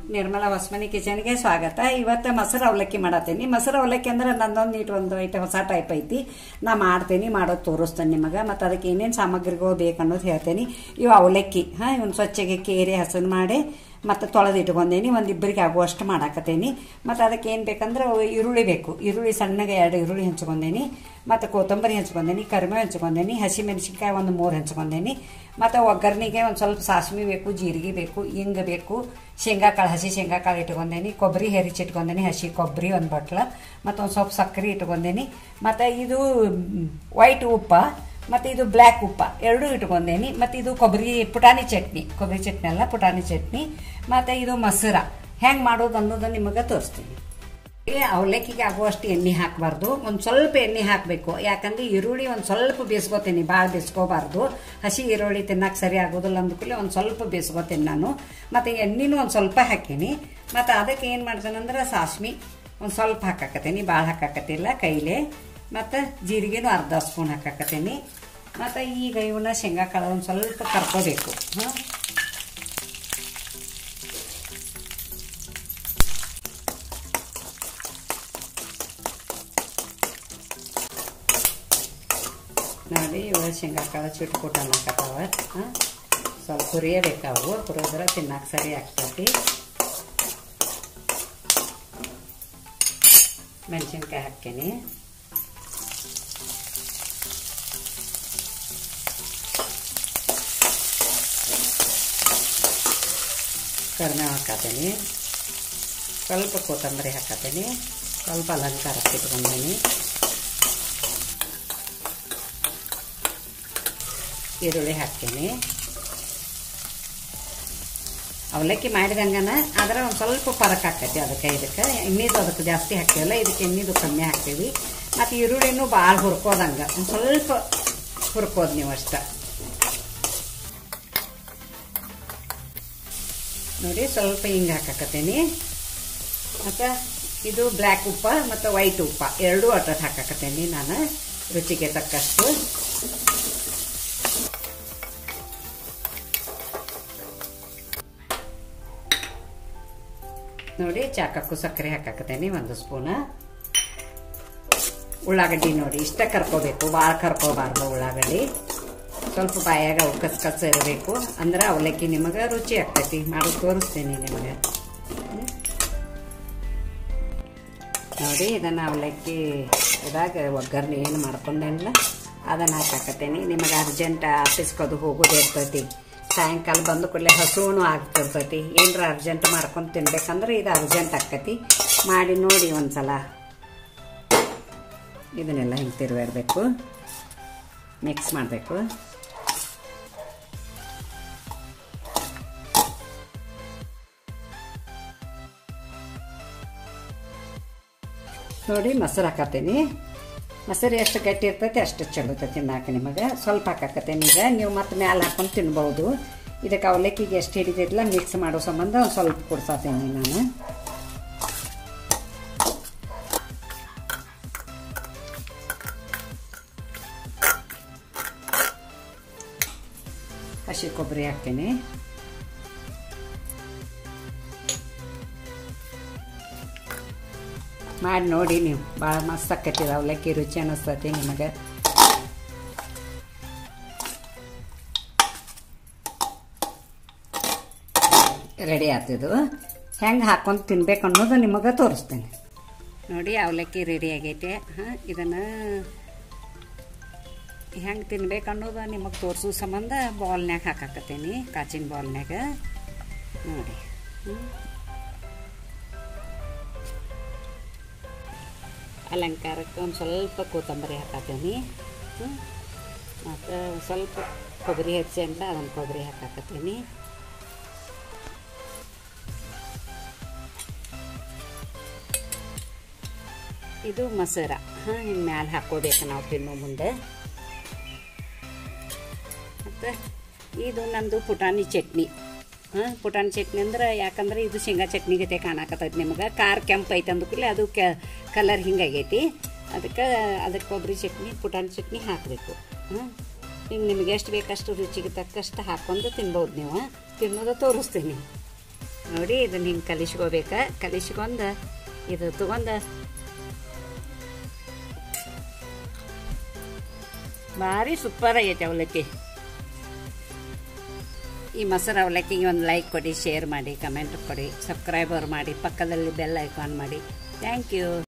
ನಿರ್ಮಲಾ ಹೊಸಮನಿ ಕಿಚನ್ಗೆ ಸ್ವಾಗತ ಇವತ್ತು ಮೊಸರು ಅವಲಕ್ಕಿ ಮಾಡತ್ತೀನಿ ಮೊಸರು ಅವಲಕ್ಕಿ ಅಂದ್ರೆ ನಂದೊಂದು ನೀಟ್ ಒಂದು ಐಟಮ್ ಹೊಸ ಟೈಪ್ ಐತಿ ನಾ ಮಾಡ್ತೀನಿ ಮಾಡೋದು ತೋರಿಸ್ತೇನೆ ನಿಮಗೆ ಮತ್ತು ಅದಕ್ಕೆ ಏನೇನು ಸಾಮಗ್ರಿಗಳು ಬೇಕು ಅನ್ನೋದು ಹೇಳ್ತೇನೆ ಇವು ಅವಲಕ್ಕಿ ಹಾಂ ಇವನ್ ಸ್ವಚ್ಛಗೆ ಕೇರಿ ಹಸನ್ ಮಾಡಿ ಮತ್ತು ತೊಳೆದು ಇಟ್ಕೊಂಡೇನಿ ಒಂದು ಇಬ್ಬರಿಗೆ ಆಗುವಷ್ಟು ಮಾಡಾಕತ್ತೇನಿ ಮತ್ತು ಅದಕ್ಕೆ ಏನು ಬೇಕಂದ್ರೆ ಈರುಳ್ಳಿ ಬೇಕು ಈರುಳ್ಳಿ ಸಣ್ಣಗೆ ಎರಡು ಈರುಳ್ಳಿ ಹೆಂಚ್ಕೊಂಡೇನಿ ಮತ್ತು ಕೊತ್ತಂಬರಿ ಹೆಂಚ್ಕೊಂಡೇನಿ ಕರಿಬೇವು ಹೆಂಚ್ಕೊಂಡೇನಿ ಹಸಿಮೆಣಸಿನ್ಕಾಯಿ ಒಂದು ಮೂರು ಹೆಂಚ್ಕೊಂಡೇನಿ ಮತ್ತು ಒಗ್ಗರಣೆಗೆ ಒಂದು ಸ್ವಲ್ಪ ಸಾಸ್ಮಿ ಬೇಕು ಜೀರಿಗೆ ಬೇಕು ಹಿಂಗ ಬೇಕು ಶೇಂಗಾ ಕಾಳು ಹಸಿ ಶೇಂಗಾ ಕಾಳು ಇಟ್ಕೊಂಡೇನಿ ಕೊಬ್ಬರಿ ಹೆರಿಚಿ ಇಟ್ಕೊಂಡೇನಿ ಹಸಿ ಕೊಬ್ಬರಿ ಒಂದು ಬಟ್ಲ ಮತ್ತು ಒಂದು ಸ್ವಲ್ಪ ಸಕ್ಕರೆ ಇಟ್ಕೊಂಡೇನಿ ಮತ್ತು ಇದು ವೈಟ್ ಉಪ್ಪ ಮತ್ತು ಇದು ಬ್ಲ್ಯಾಕ್ ಉಪ್ಪ ಎರಡೂ ಇಟ್ಕೊಂಡೇನಿ ಮತ್ತು ಇದು ಕೊಬ್ಬರಿ ಪುಟಾಣಿ ಚಟ್ನಿ ಕೊಬ್ಬರಿ ಚಟ್ನಿ ಅಲ್ಲ ಪುಟಾಣಿ ಚಟ್ನಿ ಮತ್ತು ಇದು ಮೊಸರ ಹೆಂಗೆ ಮಾಡೋದು ಅನ್ನೋದನ್ನ ನಿಮಗೆ ತೋರಿಸ್ತೀನಿ ಈ ಅವಲಕ್ಕಿಗೆ ಆಗುವಷ್ಟು ಎಣ್ಣೆ ಹಾಕಬಾರ್ದು ಒಂದು ಸ್ವಲ್ಪ ಎಣ್ಣೆ ಹಾಕಬೇಕು ಯಾಕಂದ್ರೆ ಈರುಳ್ಳಿ ಒಂದು ಸ್ವಲ್ಪ ಬೇಯಿಸ್ಕೋತೀನಿ ಭಾಳ ಬೇಯಿಸ್ಕೋಬಾರ್ದು ಹಸಿ ಈರುಳ್ಳಿ ತಿನ್ನಕ್ಕೆ ಸರಿ ಆಗೋದಿಲ್ಲ ಅಂದ್ಕೂಲೆ ಒಂದು ಸ್ವಲ್ಪ ಬೇಯಿಸ್ಕೋತೀನಿ ನಾನು ಮತ್ತು ಎಣ್ಣೆನೂ ಒಂದು ಸ್ವಲ್ಪ ಹಾಕೀನಿ ಮತ್ತು ಅದಕ್ಕೆ ಏನು ಮಾಡ್ತೇನೆಂದ್ರೆ ಸಾಸ್ಮಿ ಒಂದು ಸ್ವಲ್ಪ ಹಾಕಾಕತ್ತೀನಿ ಭಾಳ ಹಾಕಾಕತ್ತಿಲ್ಲ ಕೈಲೇ ಮತ್ತು ಜೀರಿಗೆನೂ ಅರ್ಧ ಸ್ಪೂನ್ ಹಾಕಾಕತ್ತೀನಿ ಮತ್ತು ಈಗ ಇವನ್ನ ಶೇಂಗಾ ಕಾಳು ಒಂದು ಸ್ವಲ್ಪ ಕರ್ಕೋಬೇಕು ಹಾಂ ನೋಡಿ ಇವಾಗ ಶೇಂಗಾ ಕಾಳು ಚಿಟ್ಕೊಟ್ಟು ಅನ್ನಕತ್ತಾವ ಹಾಂ ಸ್ವಲ್ಪ ಹುರಿಯಬೇಕಾವು ಹುರಿದ್ರೆ ತಿನ್ನಕ್ಕೆ ಸರಿ ಆಗ್ತೈತಿ ಮೆಣಸಿನ್ಕಾಯಿ ಹಾಕ್ತೀನಿ ಕರಿಬೇವು ಹಾಕತ್ತೀನಿ ಸ್ವಲ್ಪ ಕೊತ್ತಂಬರಿ ಹಾಕತ್ತೀನಿ ಸ್ವಲ್ಪ ಅಲಂಕಾರಕ್ಕೆ ಇಟ್ಕೊಂಡೀನಿ ಈರುಳ್ಳಿ ಹಾಕ್ತೀನಿ ಅವಲಕ್ಕಿ ಮಾಡಿದಂಗನ ಆದ್ರೆ ಒಂದು ಸ್ವಲ್ಪ ಫರಕ್ ಆಕೈತಿ ಅದಕ್ಕೆ ಇದಕ್ಕೆ ಎಣ್ಣೆದು ಅದಕ್ಕೆ ಜಾಸ್ತಿ ಹಾಕ್ತೀವಲ್ಲ ಇದಕ್ಕೆ ಎಣ್ಣೆದು ಕಮ್ಮಿ ಹಾಕ್ತೀವಿ ಮತ್ತು ಈರುಳ್ಳಿನೂ ಭಾಳ ಹುರ್ಕೋದಂಗೆ ಒಂದು ಸ್ವಲ್ಪ ಹುರ್ಕೋದು ನೀವು ಅಷ್ಟ ನೋಡಿ ಸ್ವಲ್ಪ ಹಿಂಗೆ ಹಾಕಾಕತ್ತೀನಿ ಮತ್ತು ಇದು ಬ್ಲ್ಯಾಕ್ ಉಪ್ಪ ಮತ್ತು ವೈಟ್ ಉಪ್ಪ ಎರಡೂ ಅಟ್ರದ್ದು ಹಾಕಾಕತ್ತೀನಿ ನಾನು ರುಚಿಗೆ ತಕ್ಕಷ್ಟು ನೋಡಿ ಚಾಕಕ್ಕೂ ಸಕ್ಕರೆ ಹಾಕಾಕತ್ತೇನೆ ಒಂದು ಸ್ಪೂನ ಉಳ್ಳಾಗಡ್ಡಿ ನೋಡಿ ಇಷ್ಟ ಕರ್ಕೋಬೇಕು ಭಾಳ ಕರ್ಕೋಬಾರ್ದು ಉಳ್ಳಾಗಡ್ಡಿ ಸ್ವಲ್ಪ ಬಾಯಾಗ ಅವು ಕಸ್ ಕಸ್ ಇರಬೇಕು ಅಂದ್ರೆ ಅವಲಕ್ಕಿ ನಿಮಗೆ ರುಚಿ ಆಗ್ತೈತಿ ಮಾಡಿ ತೋರಿಸ್ತೀನಿ ನಿಮಗೆ ನೋಡಿ ಇದನ್ನು ಅವಲಕ್ಕಿ ಇದಾಗ ಒಗ್ಗರಣೆ ಏನು ಮಾಡ್ಕೊಂಡೇನಿಲ್ಲ ಅದನ್ನು ಹಾಕಾಕತ್ತೇನೆ ನಿಮಗೆ ಅರ್ಜೆಂಟ್ ಆಫೀಸ್ಗೆ ಹೋಗೋದು ಇರ್ತೈತಿ ಸಾಯಂಕಾಲ ಬಂದು ಕೂಡಲೇ ಹಸುವೂ ಆಗ್ತಿರ್ತೈತಿ ಏನರ ಅರ್ಜೆಂಟ್ ಮಾಡ್ಕೊಂಡು ತಿನ್ಬೇಕಂದ್ರೆ ಇದು ಅರ್ಜೆಂಟ್ ಆಕತಿ ಮಾಡಿ ನೋಡಿ ಒಂದ್ಸಲ ಇದನ್ನೆಲ್ಲ ಹಿಂಗೆ ತಿರುವಿಡಬೇಕು ಮಿಕ್ಸ್ ಮಾಡಬೇಕು ನೋಡಿ ಮೊಸರು ಹಾಕತ್ತೀನಿ ಮೊಸರು ಎಷ್ಟು ಗಟ್ಟಿ ಇರ್ತೈತಿ ಅಷ್ಟು ಚಲೋ ತಿನ್ನಾಕ ನಿಮಗೆ ಸ್ವಲ್ಪ ಹಾಕಾಕತ್ತೇನೆ ಈಗ ನೀವು ಮತ್ತೆ ಮ್ಯಾಲೆ ಹಾಕೊಂಡು ತಿನ್ಬೋದು ಇದಕ್ಕೆ ಅವಲಕ್ಕಿಗೆ ಎಷ್ಟು ಹಿಡಿದಿರಲ್ಲ ಮಿಕ್ಸ್ ಮಾಡೋ ಸಂಬಂಧ ಒಂದು ಸ್ವಲ್ಪ ಕುಡ್ಸಾತೀನಿ ನಾನು ಹಸಿ ಕೊಬ್ಬರಿ ಹಾಕ್ತೀನಿ ಮಾಡಿ ನೋಡಿ ನೀವು ಭಾಳ ಮಸ್ತ್ ಆಕೈತಿ ಅವಲಕ್ಕಿ ರುಚಿ ಅನ್ನಿಸ್ತೈತಿ ನಿಮಗೆ ರೆಡಿ ಆಗ್ತಿದ್ದು ಹೆಂಗೆ ಹಾಕೊಂಡು ತಿನ್ಬೇಕು ಅನ್ನೋದು ನಿಮಗೆ ತೋರಿಸ್ತೇನೆ ನೋಡಿ ಅವಲಕ್ಕಿ ರೆಡಿ ಆಗೈತೆ ಹಾಂ ಇದನ್ನು ಹೆಂಗೆ ತಿನ್ಬೇಕು ಅನ್ನೋದು ನಿಮಗೆ ತೋರಿಸೋ ಸಂಬಂಧ ಬಾಲ್ನ್ಯಾಗ ಹಾಕಾಕತ್ತೀನಿ ಕಾಚಿನ ಬಾಲ್ನ್ಯಾಗ ನೋಡಿ ಹ್ಞೂ ಅಲಂಕಾರಕ್ಕೆ ಒಂದು ಸ್ವಲ್ಪ ಕೊತ್ತಂಬರಿ ಹಾಕತ್ತೀನಿ ಮತ್ತು ಸ್ವಲ್ಪ ಕೊಬ್ಬರಿ ಹೆಚ್ಚಿ ಅಂತ ಅದನ್ನು ಕೊಬ್ಬರಿ ಹಾಕಾಕತ್ತೀನಿ ಇದು ಮೊಸರ ಹಾಂ ಹಿಂಗೆ ಮ್ಯಾಲೆ ಹಾಕೋಬೇಕು ನಾವು ತಿನ್ನೋ ಮುಂದೆ ಮತ್ತು ಇದು ನಂದು ಪುಟಾಣಿ ಚಟ್ನಿ ಹಾಂ ಪುಟಾಣಿ ಚಟ್ನಿ ಅಂದ್ರೆ ಯಾಕಂದ್ರೆ ಇದು ಶೇಂಗಾ ಚಟ್ನಿ ಗತೆ ಕಾಣಕತ್ತೈತಿ ನಿಮ್ಗೆ ಖಾರ ಕೆಂಪು ಐತೆ ಅಂದ್ಕೂಲೆ ಅದು ಕೆ ಕಲರ್ ಹಿಂಗಾಗೈತಿ ಅದಕ್ಕೆ ಅದಕ್ಕೆ ಕೊಬ್ಬರಿ ಚಟ್ನಿ ಪುಟಾಣಿ ಚಟ್ನಿ ಹಾಕಬೇಕು ಹಾಂ ಹಿಂಗೆ ನಿಮ್ಗೆ ಎಷ್ಟು ಬೇಕಷ್ಟು ರುಚಿಗೆ ತಕ್ಕಷ್ಟು ಹಾಕ್ಕೊಂಡು ತಿನ್ಬೋದು ನೀವು ತಿನ್ನೋದು ತೋರಿಸ್ತೀನಿ ನೋಡಿ ಇದನ್ನ ಹಿಂಗೆ ಕಲಿಸ್ಕೋಬೇಕ ಕಲಿಸ್ಕೊಂಡು ಇದು ತಗೊಂಡ ಭಾರಿ ಸೂಪರ್ ಆಗೈತೆ ಅವಲಕ್ಕಿ ಈ ಮೊಸರು ಅವಲಕ್ಕಿಗೆ ಒಂದು ಲೈಕ್ ಕೊಡಿ ಶೇರ್ ಮಾಡಿ ಕಮೆಂಟ್ ಕೊಡಿ ಸಬ್ಸ್ಕ್ರೈಬರ್ ಮಾಡಿ ಪಕ್ಕದಲ್ಲಿ ಬೆಲ್ ಐಕಾನ್ ಮಾಡಿ ಥ್ಯಾಂಕ್ ಯು